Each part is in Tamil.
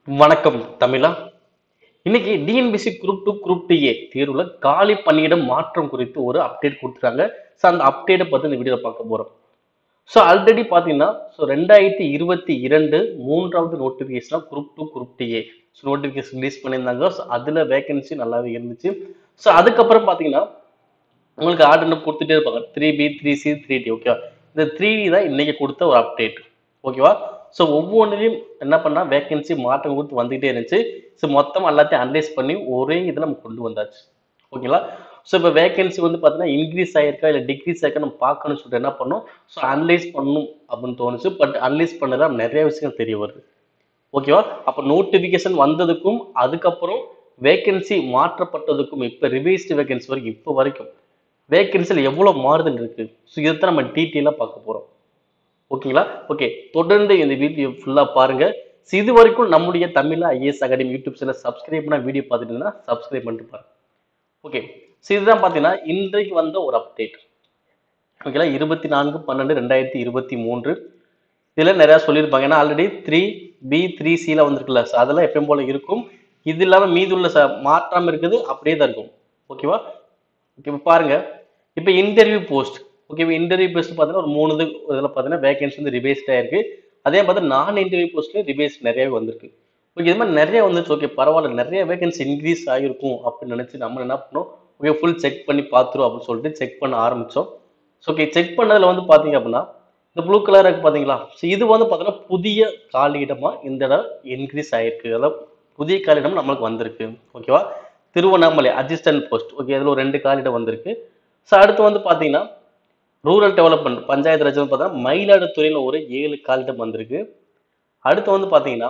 வணக்கம் தமிழா இன்னைக்கு TNPSC group two group two A தேர்வுல காலி பணியிடம் மாற்றம் குறித்து ஒரு அப்டேட் கொடுத்துருக்காங்க ஸோ அந்த அப்டேட்டை பற்றி இந்த வீடியோவில் பார்க்க போகிறோம் ஸோ ஆல்ரெடி பார்த்தீங்கன்னா ஸோ ரெண்டாயிரத்தி இருபத்தி இரண்டு மூன்றாவது நோட்டிஃபிகேஷனாக group two group two A so notification release பண்ணியிருந்தாங்க ஸோ அதில் வேகன்சி நல்லாவே இருந்துச்சு ஸோ அதுக்கப்புறம் பார்த்தீங்கன்னா உங்களுக்கு ஆர்டர் கொடுத்துட்டே இருப்பாங்க three B three C three D ஓகேவா இந்த த்ரீ டி தான் இன்னைக்கு கொடுத்த ஒரு அப்டேட் ஓகேவா ஸோ ஒவ்வொன்றிலையும் என்ன பண்ணா வேகன்சி மாற்றம் கொடுத்து வந்துகிட்டே இருந்துச்சு ஸோ மொத்தம் எல்லாத்தையும் அனலைஸ் பண்ணி ஒரே இதில் நம்ம கொண்டு வந்தாச்சு ஓகேங்களா ஸோ இப்போ வேகன்சி வந்து பார்த்தீங்கன்னா இன்க்ரீஸ் ஆயிருக்கா இல்லை டிக்ரீஸ் ஆயிருக்கா நம்ம பார்க்கணும்னு சொல்லிட்டு என்ன பண்ணோம் ஸோ அனலைஸ் பண்ணணும் அப்படின்னு தோணுச்சு பட் அனலைஸ் பண்ணதா நிறைய விஷயங்கள் தெரிய வருது ஓகேவா அப்போ நோட்டிஃபிகேஷன் வந்ததுக்கும் அதுக்கப்புறம் வேகன்சி மாற்றப்பட்டதுக்கும் இப்போ ரிவைஸ்டு வேகன்சி வரைக்கும் இப்போ வரைக்கும் வேகன்சியில் எவ்வளோ மாறுதல் இருக்கு ஸோ இதைத்தான் நம்ம டீட்டெயிலாக பார்க்க போகிறோம் ஓகேங்களா ஓகே தொடர்ந்து இந்த வீடியோ ஃபுல்லாக பாருங்க So, இது வரைக்கும் நம்முடைய Tamil IAS academy YouTube channel subscribe பண்ண வீடியோ பார்த்துட்டு இருந்தா சப்ஸ்கிரைப் பண்ணிட்டு பாருங்க ஓகே ஸோ இதுதான் பார்த்தீங்கன்னா இன்றைக்கு வந்த ஒரு அப்டேட் ஓகேங்களா இருபத்தி நான்கு பன்னெண்டு ரெண்டாயிரத்தி இருபத்தி மூன்று இதில் நிறையா சொல்லியிருப்பாங்க ஏன்னா ஆல்ரெடி த்ரீ பி த்ரீ சியில் வந்திருக்குல்ல ஸோ அதெல்லாம் எப்பயும் போல இருக்கும் இது இல்லாமல் மீதி உள்ள ச மாற்றாம இருக்குது அப்படியே தான் இருக்கும் ஓகேவா ஓகே இப்போ பாருங்க இப்போ இன்டர்வியூ போஸ்ட் ஓகே இப்போ இன்டர்வியூ போஸ்ட் பார்த்தீங்கன்னா ஒரு மூணு இது இதில் பார்த்தீங்கன்னா வேகன்சி வந்து ரிவைஸ்ட் ஆயிருக்கு அதே பார்த்தா நான் இன்டர்வியூ போஸ்ட்லேயும் ரிவைஸ் நிறையவே வந்திருக்கு ஓகே இது மாதிரி நிறைய வந்துச்சு ஓகே பரவாயில்ல நிறைய வேகன்சி இன்க்ரீஸ் ஆகிருக்கும் அப்படின்னு நினச்சி நம்ம என்ன பண்ணோம் ஓகே ஃபுல் செக் பண்ணி பார்த்துரும் அப்படின்னு சொல்லிட்டு செக் பண்ண ஆரம்பித்தோம் ஸோ ஓகே செக் பண்ணதில் வந்து பார்த்தீங்க அப்படின்னா இந்த ப்ளூ கலர் இருக்கு பார்த்தீங்களா ஸோ இது வந்து பார்த்தீங்கன்னா புதிய காலியிடமாக இந்த இடம் இன்க்ரீஸ் ஆகிருக்கு அதாவது புதிய காலியிடம் நம்மளுக்கு வந்திருக்கு ஓகேவா திருவண்ணாமலை அசிஸ்டன்ட் போஸ்ட் ஓகே இதில் ஒரு ரெண்டு காலியிடம் வந்திருக்கு ஸோ அடுத்து வந்து பார்த்தீங்கன்னா ரூரல் டெவலப்மெண்ட் பஞ்சாயத்து ராஜ் வந்து பார்த்தீங்கன்னா மயிலாடுதுறையில் ஒரு ஏழு காலிடம் வந்திருக்கு அடுத்து வந்து பார்த்தீங்கன்னா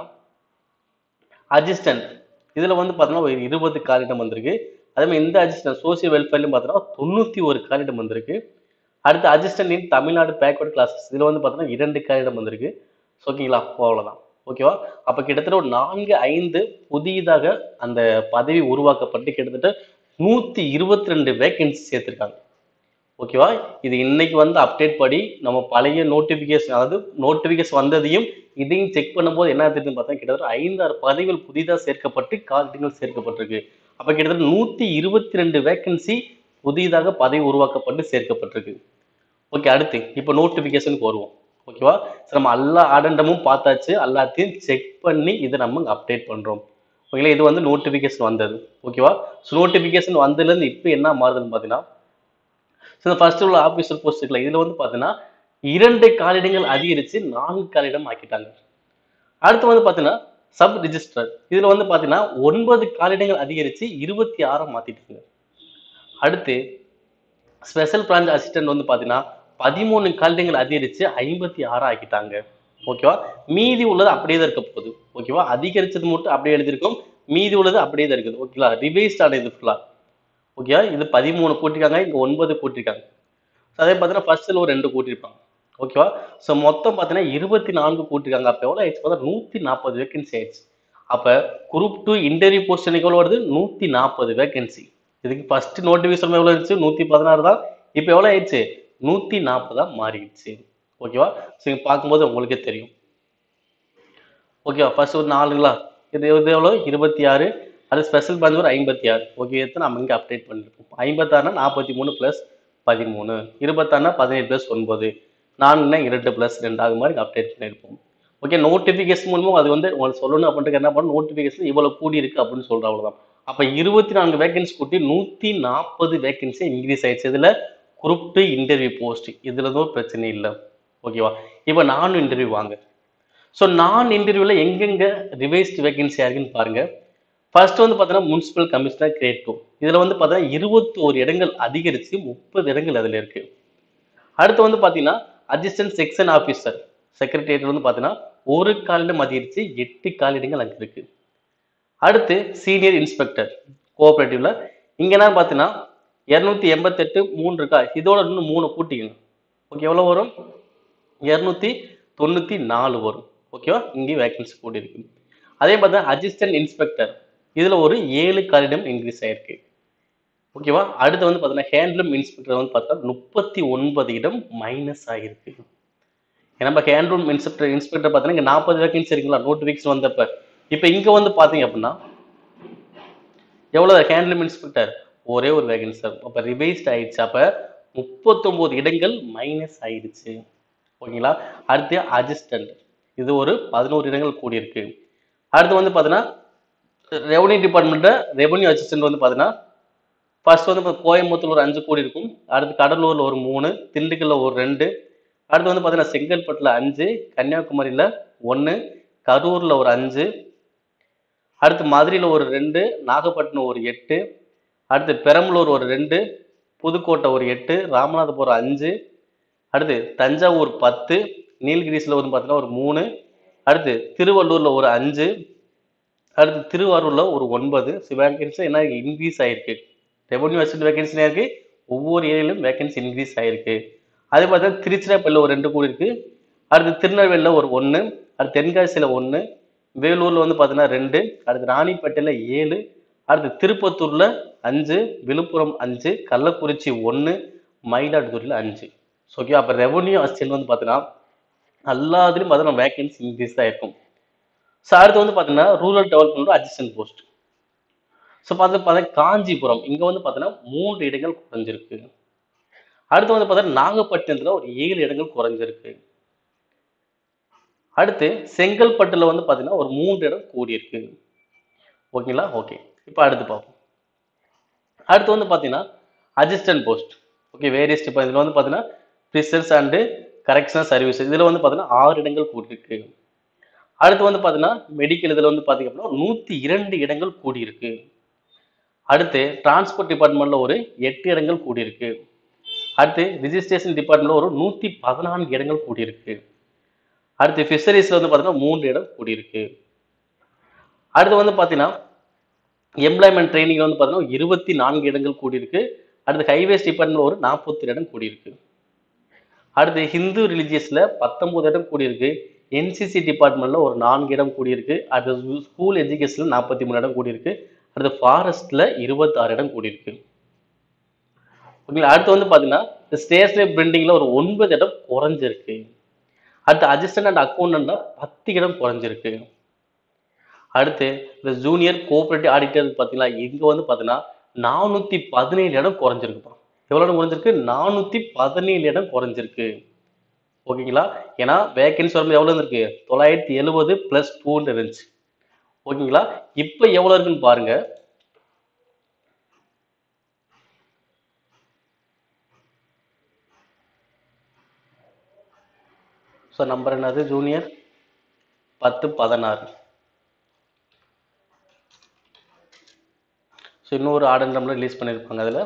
அசிஸ்டன்ட் இதில் வந்து பார்த்தீங்கன்னா ஒரு இருபது காலிடம் வந்திருக்கு அதே மாதிரி இந்த அசிஸ்டன்ட் சோசியல் வெல்ஃபேர்லையும் பார்த்தீங்கன்னா தொண்ணூற்றி ஒரு காலிடம் வந்திருக்கு அடுத்து assistant in Tamil Nadu backward classes இதில் வந்து பார்த்தீங்கன்னா இரண்டு காலிடம் வந்திருக்கு ஸோ ஓகேங்களா அப்போ அவ்வளோதான் ஓகேவா அப்போ கிட்டத்தட்ட ஒரு நான்கு ஐந்து புதிதாக அந்த பதவி உருவாக்கப்பட்டு கிட்டத்தட்ட நூற்றி இருபத்தி ரெண்டு வேகன்சி சேர்த்துருக்காங்க ஓகேவா இது இன்னைக்கு வந்து அப்டேட் படி நம்ம பழைய நோட்டிஃபிகேஷன் அதாவது நோட்டிஃபிகேஷன் வந்ததையும் இதையும் செக் பண்ணும்போது என்ன தெரியுதுன்னு பார்த்தா கிட்டத்தட்ட ஐந்தாறு பதவிகள் புதிதாக சேர்க்கப்பட்டு காலிடங்கள் சேர்க்கப்பட்டிருக்கு அப்போ கிட்டத்தட்ட நூற்றி இருபத்தி ரெண்டு வேகன்சி புதிதாக பதவி உருவாக்கப்பட்டு சேர்க்கப்பட்டிருக்கு ஓகே அடுத்து இப்போ நோட்டிஃபிகேஷனுக்கு வருவோம் ஓகேவா சரி நம்ம எல்லா ஆடண்டமும் பார்த்தாச்சு எல்லாத்தையும் செக் பண்ணி இதை நம்ம அப்டேட் பண்ணுறோம் ஓகேங்களா இது வந்து நோட்டிஃபிகேஷன் வந்தது ஓகேவா ஸோ நோட்டிஃபிகேஷன் வந்ததுலேருந்து இப்போ என்ன மாறுதுன்னு பார்த்தீங்கன்னா ஸோ இந்த ஃபர்ஸ்ட் உள்ள ஆஃபீஸர் போஸ்ட் இருக்குல்ல இதில் வந்து பார்த்தீங்கன்னா இரண்டு காலிடங்கள் அதிகரித்து நான்கு காலிடம் ஆக்கிட்டாங்க அடுத்து வந்து பார்த்தீங்கன்னா சப் ரிஜிஸ்டர் இதில் வந்து பார்த்தீங்கன்னா ஒன்பது காலிடங்கள் அதிகரித்து இருபத்தி ஆறாக மாற்றிட்டாங்க அடுத்து ஸ்பெஷல் பிரான்ச் அசிஸ்டன்ட் வந்து பார்த்தீங்கன்னா பதிமூணு காலிடங்கள் அதிகரித்து ஐம்பத்தி ஆறா ஆக்கிட்டாங்க ஓகேவா மீதி உள்ளது அப்படியே தான் இருக்க போகுது ஓகேவா அதிகரிச்சது மட்டும் அப்படியே எழுதியிருக்கோம் மீதி உள்ளது அப்படியே தான் இருக்குது ஓகேங்களா ரிவைஸ்ட் ஆன இது ஃபுல்லாக ஓகேவா இது பதிமூணு கூட்டிருக்காங்க இங்கே ஒன்பது கூட்டிருக்காங்க ஸோ அதே பார்த்தீங்கன்னா ஃபர்ஸ்ட்டில் ஒரு ரெண்டு கூட்டியிருப்பாங்க ஓகேவா ஸோ மொத்தம் பார்த்தீங்கன்னா இருபத்தி நான்கு கூட்டிருக்காங்க அப்போ எவ்வளோ ஆயிடுச்சு பார்த்தா நூற்றி நாற்பது வேகன்சி ஆயிடுச்சு அப்போ குரூப் டூ இன்டர்வியூ போஸ்ட் எவ்வளோ வருது நூற்றி நாற்பது வேகன்சி இதுக்கு ஃபர்ஸ்ட் நோட்டிஃபிகேஷன் எவ்வளோ இருந்துச்சு நூற்றி பதினாறு தான் இப்போ எவ்வளோ ஆயிடுச்சு நூற்றி நாற்பதா மாறிடுச்சு ஓகேவா ஸோ இங்கே பார்க்கும்போது உங்களுக்கே தெரியும் ஓகேவா ஃபர்ஸ்ட் ஒரு நாலுங்களா இது இது எவ்வளோ இருபத்தி ஆறு அது ஸ்பெஷல் பிரான்ச் ஒரு ஐம்பத்தி ஆறு ஓகே எடுத்து நம்ம இங்கே அப்டேட் பண்ணிருப்போம் ஐம்பத்தாறுனா நாற்பத்தி மூணு ப்ளஸ் பதிமூணு இருபத்தாறுனா பதினேழு ப்ளஸ் ஒன்பது நான்குனா இரண்டு ப்ளஸ் ரெண்டு அது மாதிரி அப்டேட் பண்ணியிருப்போம் ஓகே நோட்டிஃபிகேஷன் மூலமும் அது வந்து உங்களுக்கு சொல்லணும் அப்படின்ட்டு என்ன பண்ணணும் நோட்டிஃபிகேஷன் இவ்வளோ கூடி இருக்கு அப்படின்னு சொல்கிற அவ்வளோதான் அப்போ இருபத்தி நான்கு வேகன்சி கூட்டி நூற்றி நாற்பது வேகன்சி இன்க்ரீஸ் ஆயிடுச்சு இதில் குரூப் டூ இன்டர்வியூ போஸ்ட் இதில் தான் பிரச்சனை இல்லை ஓகேவா இப்போ நான் இன்டர்வியூ வாங்க ஸோ நான் இன்டர்வியூவில் எங்கெங்க ரிவைஸ்ட் வேகன்சி இருக்குன்னு பாருங்க ஃபர்ஸ்ட் வந்து பார்த்தீங்கன்னா முனிசிபல் கமிஷனர் கிரேட் டூ இதில் வந்து பார்த்தீங்கன்னா இருபத்தோரு இடங்கள் அதிகரித்து முப்பது இடங்கள் அதில் இருக்கு அடுத்து வந்து பார்த்தீங்கன்னா அசிஸ்டன்ட் செக்ஷன் ஆஃபீஸர் செக்ரட்டரியேட் வந்து பார்த்தீங்கன்னா ஒரு காலிடம் அதிகரித்து எட்டு காலிடங்கள் அங்கே இருக்கு அடுத்து சீனியர் இன்ஸ்பெக்டர் கோஆபரேட்டிவ்ல இங்க என்ன பார்த்தீங்கன்னா இரநூத்தி எண்பத்தெட்டு மூணு இருக்கா இதோட இன்னும் மூணு கூட்டிக்கணும் ஓகே எவ்வளோ வரும் இரநூத்தி தொண்ணூற்றி நாலு வரும் ஓகேவா இங்கேயும் வேகன்சி கூடி இருக்கு அதே மாதிரி அசிஸ்டன்ட் இன்ஸ்பெக்டர் இதில் ஒரு ஏழு காலிடம் இன்க்ரீஸ் ஆயிருக்கு ஓகேவா அடுத்து வந்து பார்த்தீங்கன்னா ஹேண்ட்லூம் இன்ஸ்பெக்டர் வந்து பார்த்தா முப்பத்தி ஒன்பது இடம் மைனஸ் ஆகிருக்கு ஏன்னா நம்ம ஹேண்ட்லூம் இன்ஸ்பெக்டர் இன்ஸ்பெக்டர் பார்த்தீங்கன்னா இங்கே நாற்பது வேகன்சி இருக்குங்களா நோட்டிஃபிகேஷன் வந்தப்ப இப்போ இங்க வந்து பாத்தீங்க அப்படின்னா எவ்வளவு ஹேண்ட்லூம் இன்ஸ்பெக்டர் ஒரே ஒரு வேகன்சி சார் அப்ப ரிவைஸ்ட் ஆயிடுச்சு அப்ப முப்பத்தொன்பது இடங்கள் மைனஸ் ஆயிடுச்சு ஓகேங்களா அடுத்து அசிஸ்டன்ட் இது ஒரு பதினோரு இடங்கள் கூடியிருக்கு அடுத்து வந்து பாத்தீங்கன்னா ரெவன்யூ டிபார்ட்மெண்ட்ல ரெவன்யூ அசிஸ்டன்ட் வந்து பாத்தீங்கன்னா ஃபர்ஸ்ட் வந்து இப்ப கோயம்புத்தூர்ல ஒரு அஞ்சு கோடி இருக்கும் அடுத்து கடலூர்ல ஒரு மூணு திண்டுக்கல்ல ஒரு ரெண்டு அடுத்து வந்து பாத்தீங்கன்னா செங்கல்பட்டுல அஞ்சு கன்னியாகுமரியில ஒன்னு கரூர்ல ஒரு அஞ்சு அடுத்து மதுரையில ஒரு ரெண்டு நாகப்பட்டினம் ஒரு எட்டு அடுத்து பெரம்பலூர் ஒரு ரெண்டு புதுக்கோட்டை ஒரு எட்டு ராமநாதபுரம் அஞ்சு அடுத்து தஞ்சாவூர் பத்து நீலகிரிஸ்ல வந்து பார்த்தீங்கன்னா ஒரு மூணு அடுத்து திருவள்ளூர்ல ஒரு அஞ்சு அடுத்து திருவாரூர்ல ஒரு ஒன்பது வேகன்சி என்ன இன்க்ரீஸ் ஆயிருக்கு ரெவன்யூ அசிஸ்டன்ட் வேகன்சி இருக்கு ஒவ்வொரு ஏரியாலும் வேகன்சி இன்க்ரீஸ் ஆயிருக்கு அதே மாதிரி திருச்சிராப்பள்ளியில் ஒரு ரெண்டு கோடி இருக்கு அடுத்து திருநெல்வேலியில் ஒரு ஒன்று அடுத்து தென்காசியில் ஒன்று வேலூர்ல வந்து பார்த்தீங்கன்னா ரெண்டு அடுத்து ராணிப்பேட்டையில் ஏழு அடுத்து திருப்பத்தூர்ல அஞ்சு விழுப்புரம் அஞ்சு கள்ளக்குறிச்சி ஒன்று மயிலாடுதுறையில் அஞ்சு ஸோ ஓகே அப்போ ரெவன்யூ அசிஸ்டன்ட் வந்து பார்த்தீங்கன்னா எல்லாத்துலேயும் பார்த்தீங்கன்னா வேகன்சி இன்க்ரீஸ் தான் இருக்கும் ஸோ அடுத்து வந்து பார்த்தீங்கன்னா rural development assistant post so பார்த்து பார்த்தா காஞ்சிபுரம் இங்கே வந்து பார்த்தீங்கன்னா மூன்று இடங்கள் குறைஞ்சிருக்கு அடுத்து வந்து பார்த்தீங்கன்னா நாகப்பட்டினத்தில் ஒரு ஏழு இடங்கள் குறைஞ்சிருக்கு அடுத்து செங்கல்பட்டுல வந்து பார்த்தீங்கன்னா ஒரு மூன்று இடம் கூடியிருக்கு ஓகேங்களா ஓகே இப்போ அடுத்து பார்ப்போம் அடுத்து வந்து பார்த்தீங்கன்னா அசிஸ்டன்ட் போஸ்ட் ஓகே வேரியஸ் இப்போ இதில் வந்து பார்த்தீங்கன்னா ரிசர்ச் அண்டு கரெக்ஷனல் சர்வீஸ் இதில் வந்து பார்த்தீங்கன்னா ஆறு இடங்கள் கூடியிருக்கு அடுத்து வந்து பார்த்தீங்கன்னா மெடிக்கல் இதில் வந்து பார்த்தீங்க அப்படின்னா நூற்றி இரண்டு இடங்கள் கூடியிருக்கு அடுத்து டிரான்ஸ்போர்ட் டிபார்ட்மெண்ட்ல ஒரு எட்டு இடங்கள் கூடியிருக்கு அடுத்து ரிஜிஸ்ட்ரேஷன் டிபார்ட்மெண்ட்ல ஒரு நூற்றி பதினான்கு இடங்கள் கூடியிருக்கு அடுத்து ஃபிஷரிஸ்ல வந்து பார்த்தீங்கன்னா மூன்று இடம் கூடியிருக்கு அடுத்து வந்து பார்த்தீங்கன்னா எம்ப்ளாய்மெண்ட் ட்ரைனிங்ல வந்து பார்த்தீங்கன்னா இருபத்தி நான்கு இடங்கள் கூடியிருக்கு அடுத்து ஹைவேஸ் டிபார்ட்மெண்ட்ல ஒரு நாற்பத்தி இடம் கூடியிருக்கு அடுத்து ஹிந்து ரிலிஜியஸ்ல பத்தொன்பது இடம் கூடியிருக்கு என்சிசி டிபார்ட்மெண்ட்ல ஒரு நான்கு இடம் கூடியிருக்கு அடுத்து ஸ்கூல் எஜுகேஷன்ல நாற்பத்தி மூணு இடம் கூடியிருக்கு அடுத்து ஃபாரஸ்ட்ல இருபத்தாறு இடம் கூடியிருக்கு ஓகேங்களா அடுத்து வந்து பார்த்தீங்கன்னா இந்த ஸ்டேஷனரி பிரிண்டிங்ல ஒரு ஒன்பது இடம் குறைஞ்சிருக்கு அடுத்து அசிஸ்டன்ட் அண்ட் அக்கௌண்டன்ட்ல பத்து இடம் குறைஞ்சிருக்கு அடுத்து இந்த ஜூனியர் கோஆபரேட்டிவ் ஆடிட்டர் பார்த்தீங்களா இங்க வந்து பார்த்தீங்கன்னா நானூத்தி பதினேழு இடம் குறைஞ்சிருக்குப்பா எவ்வளவு இடம் குறைஞ்சிருக்கு நானூத்தி பதினேழு இடம் குறைஞ்சிருக்கு ஓகேங்களா ஏன்னா வேகன்சி வரும்போது எவ்வளவு இருந்திருக்கு தொள்ளாயிரத்தி எழுபது பிளஸ் டூன்னு இருந்துச்சு ஓகேங்களா இப்போ எவ்வளவு இருக்குன்னு பாருங்க ஸோ நம்பர் என்னது ஜூனியர் பத்து பதினாறு ஸோ இன்னொரு ஆர்டர் நம்பர் ரிலீஸ் பண்ணியிருப்பாங்க அதில்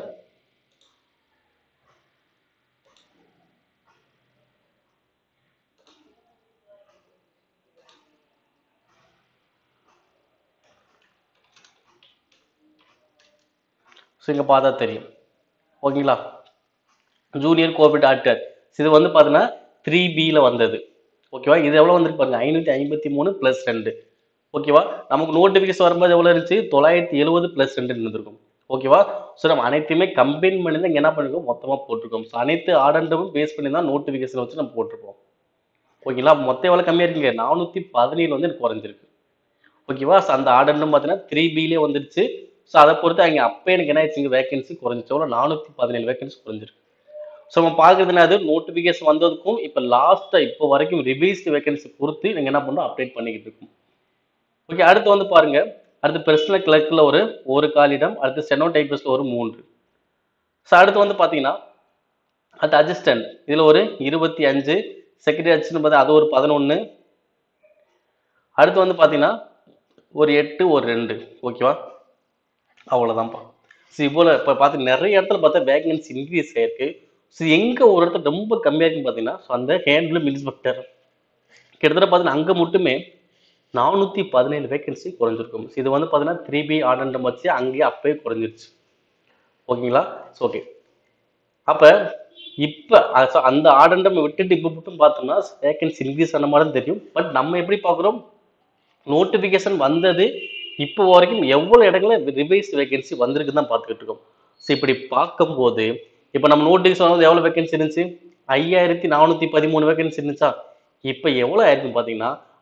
ஸோ இங்கே பார்த்தா தெரியும் ஓகேங்களா ஜூனியர் கோவிட் ஆக்டர் இது வந்து பார்த்தீங்கன்னா த்ரீ பியில் வந்தது ஓகேவா இது எவ்வளோ வந்திருக்கு பாருங்க ஐநூற்றி ஐம்பத்தி மூணு ப்ளஸ் ரெண்டு ஓகேவா நமக்கு நோட்டிஃபிகேஷன் வரும்போது எவ்வளோ இருந்துச்சு தொள்ளாயிரத்தி எழுபது ப்ளஸ் ரெண்டு இருந்திருக்கும் ஓகேவா ஸோ நம்ம அனைத்தையுமே கம்பைன் பண்ணி தான் இங்க என்ன பண்ணிருக்கோம் மொத்தமாக போட்டிருக்கோம் ஸோ அனைத்து ஆர்டரும் பேஸ் பண்ணி தான் நோட்டிஃபிகேஷன் வச்சு நம்ம போட்டிருப்போம் ஓகேங்களா மொத்தம் எவ்வளோ கம்மியாக இருக்குங்க நானூற்றி பதினேழு வந்து எனக்கு குறைஞ்சிருக்கு ஓகேவா ஸோ அந்த ஆர்டர்னு பார்த்தீங்கன்னா த்ரீ பிலே வந்துருச்சு ஸோ அதை பொறுத்து அங்கே அப்போ எனக்கு என்ன ஆயிடுச்சு வேகன்சி குறைஞ்சிச்சு எவ்வளோ நானூற்றி பதினேழு வேகன்சி குறைஞ்சிருக்கு ஸோ நம்ம பார்க்குறதுனா அது நோட்டிஃபிகேஷன் வந்ததுக்கும் இப்போ லாஸ்ட்டாக இப்போ வரைக்கும் ரிவைஸ்டு வேகன்சி பொறுத்து நீங்கள் என்ன பண்ணணும் அப்டேட் பண்ணிக்கிட்டு இருக்கும் ஓகே அடுத்து வந்து பாருங்க அடுத்து பர்சனல் கிளர்க்கில் ஒரு ஒரு காலிடம் அடுத்து ஸ்டெனோ டைப்பிஸ்டில் ஒரு மூன்று ஸோ அடுத்து வந்து பார்த்தீங்கன்னா அடுத்து அசிஸ்டன்ட் இதில் ஒரு இருபத்தி அஞ்சு செக்ரட்டரி அசிஸ்டன்ட் பார்த்தா அது ஒரு பதினொன்று அடுத்து வந்து பார்த்தீங்கன்னா ஒரு எட்டு ஒரு ரெண்டு ஓகேவா அவ்வளோதான்ப்பா ஸோ இவ்வளோ இப்போ பார்த்து நிறைய இடத்துல பார்த்தா வேகன்சி இன்க்ரீஸ் ஆயிருக்கு ஸோ எங்கே ஒரு இடத்துல ரொம்ப கம்மியாக இருக்குன்னு பார்த்தீங்கன்னா ஸோ அந்த ஹேண்ட்லூம் இன்ஸ்பெக்டர் கிட்டத்தட்ட பார்த்தீங்கன்னா அங்கே மட்டுமே நானூற்றி பதினேழு வேகன்சி குறைஞ்சிருக்கும் So இது வந்து பார்த்தீங்கன்னா த்ரீ பி ஆர்டர் வச்சு அங்கேயே அப்பயே குறைஞ்சிருச்சு ஓகேங்களா ஸோ ஓகே அப்போ இப்போ அந்த ஆர்டர் நம்ம விட்டுட்டு இப்போ மட்டும் பார்த்தோம்னா வேகன்சி இன்க்ரீஸ் ஆன மாதிரி தான் தெரியும் பட் நம்ம எப்படி பார்க்குறோம் நோட்டிஃபிகேஷன் வந்தது இப்போ வரைக்கும் எவ்வளோ இடங்கள்ல ரிவைஸ் வேகன்சி வந்திருக்குன்னு தான் பார்த்துக்கிட்டு இருக்கோம் ஸோ இப்படி பார்க்கும்போது இப்போ நம்ம நோட்டிஃபிகேஷன் வந்து எவ்வளோ வேகன்சி இருந்துச்சு ஐயாயிரத்தி நானூற்றி பதிமூணு வேகன்சி இருந்துச்சா இப்போ எவ்வளோ ஆயிருக்கு பார்த்தீங்கன்னா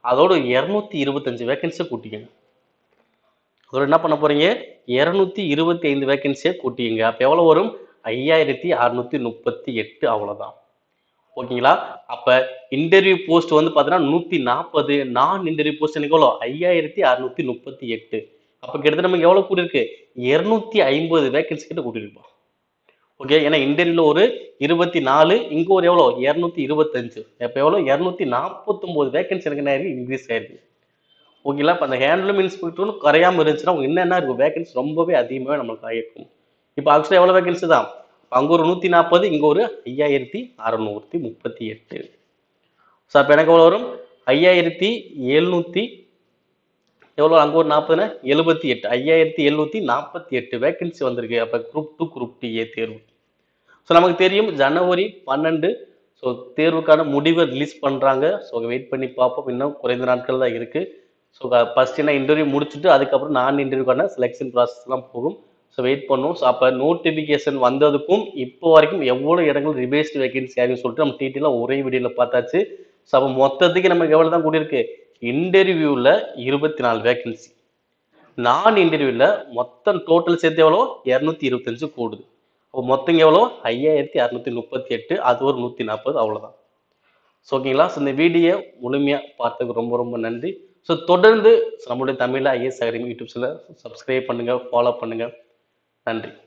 அதோட இரநூத்தி இருபத்தஞ்சு வேகன்சியை கூட்டிக்கங்க அதோட என்ன பண்ண போறீங்க இரநூத்தி இருபத்தி ஐந்து வேகன்சியை கூட்டிங்க அப்போ எவ்வளோ வரும் ஐயாயிரத்தி அறுநூத்தி முப்பத்தி எட்டு அவ்வளோதான் ஓகேங்களா அப்ப இன்டர்வியூ போஸ்ட் வந்து பார்த்தீங்கன்னா நூத்தி நாற்பது நான் இன்டர்வியூ போஸ்ட் எனக்கு எவ்வளோ ஐயாயிரத்தி அறுநூத்தி முப்பத்தி எட்டு அப்போ கிட்டத்தட்ட நமக்கு எவ்வளோ கூட்டியிருக்கு இருநூத்தி ஐம்பது வேகன்சி கிட்ட கூட்டியிருப்போம் ஓகே ஏன்னா இன்டர்வியூல ஒரு இருபத்தி நாலு இங்க ஒரு எவ்வளோ இரநூத்தி இருபத்தஞ்சு அப்போ எவ்வளோ இரநூத்தி நாற்பத்தொம்போது வேகன்சி எனக்கு என்ன ஆயிருக்கு இன்க்ரீஸ் ஆயிருக்கு ஓகேங்களா இப்போ அந்த ஹேண்ட்லூம் இன்ஸ்பெக்டர்னு குறையாம இருந்துச்சுன்னா உங்களுக்கு என்னென்ன இருக்கும் வேகன்சி ரொம்பவே அதிகமாகவே நம்மளுக்கு ஆகிருக்கும் இப்போ ஆக்சுவலாக எவ்வளோ வேகன்சி தான் அங்கே ஒரு நூற்றி நாற்பது இங்கே ஒரு ஐயாயிரத்தி அறநூற்றி முப்பத்தி எட்டு ஸோ அப்போ எனக்கு எவ்வளோ வரும் ஐயாயிரத்தி எழுநூற்றி எவ்வளோ அங்கே ஒரு நாற்பதுனா எழுபத்தி எட்டு ஐயாயிரத்தி எழுநூற்றி நாற்பத்தி எட்டு வேகன்சி வந்திருக்கு அப்போ group two group two A தேர்வு ஸோ நமக்கு தெரியும் ஜனவரி பன்னெண்டு ஸோ தேர்வுக்கான முடிவை ரிலீஸ் பண்ணுறாங்க ஸோ வெயிட் பண்ணி பார்ப்போம் இன்னும் குறைந்த நாட்கள் தான் இருக்குது ஸோ ஃபர்ஸ்ட் என்ன இன்டர்வியூ முடிச்சுட்டு அதுக்கப்புறம் நான் இன்டர்வியூக்கான செலெக்ஷன் ப்ராசஸ்லாம் போகும் ஸோ வெயிட் பண்ணும் ஸோ அப்போ நோட்டிஃபிகேஷன் வந்ததுக்கும் இப்போ வரைக்கும் எவ்வளோ இடங்கள் ரிபேஸ்ட் வேகன்சி ஆகுன்னு சொல்லிட்டு நம்ம டீட்டெயிலாக ஒரே வீடியோவில் பார்த்தாச்சு ஸோ அப்போ மொத்தத்துக்கு நமக்கு எவ்வளோ தான் கூடியிருக்கு இன்டர்வியூவில் இருபத்தி நாலு வேகன்சி நான் இன்டர்வியூவில் மொத்தம் டோட்டல் சேர்த்து எவ்வளோ இரநூத்தி இருபத்தஞ்சு கூடுது அப்போ மொத்தம் எவ்வளோ ஐயாயிரத்தி அறுநூத்தி முப்பத்தி எட்டு அது ஒரு நூற்றி நாற்பது அவ்வளோதான் ஸோ ஓகேங்களா ஸோ இந்த வீடியோ முழுமையாக பார்த்ததுக்கு ரொம்ப ரொம்ப நன்றி ஸோ தொடர்ந்து நம்மளுடைய தமிழ் ஐஎஸ் அகாடமி யூடியூப்ஸில் சப்ஸ்கிரைப் பண்ணுங்கள் ஃபாலோ பண்ணுங்கள் நன்றி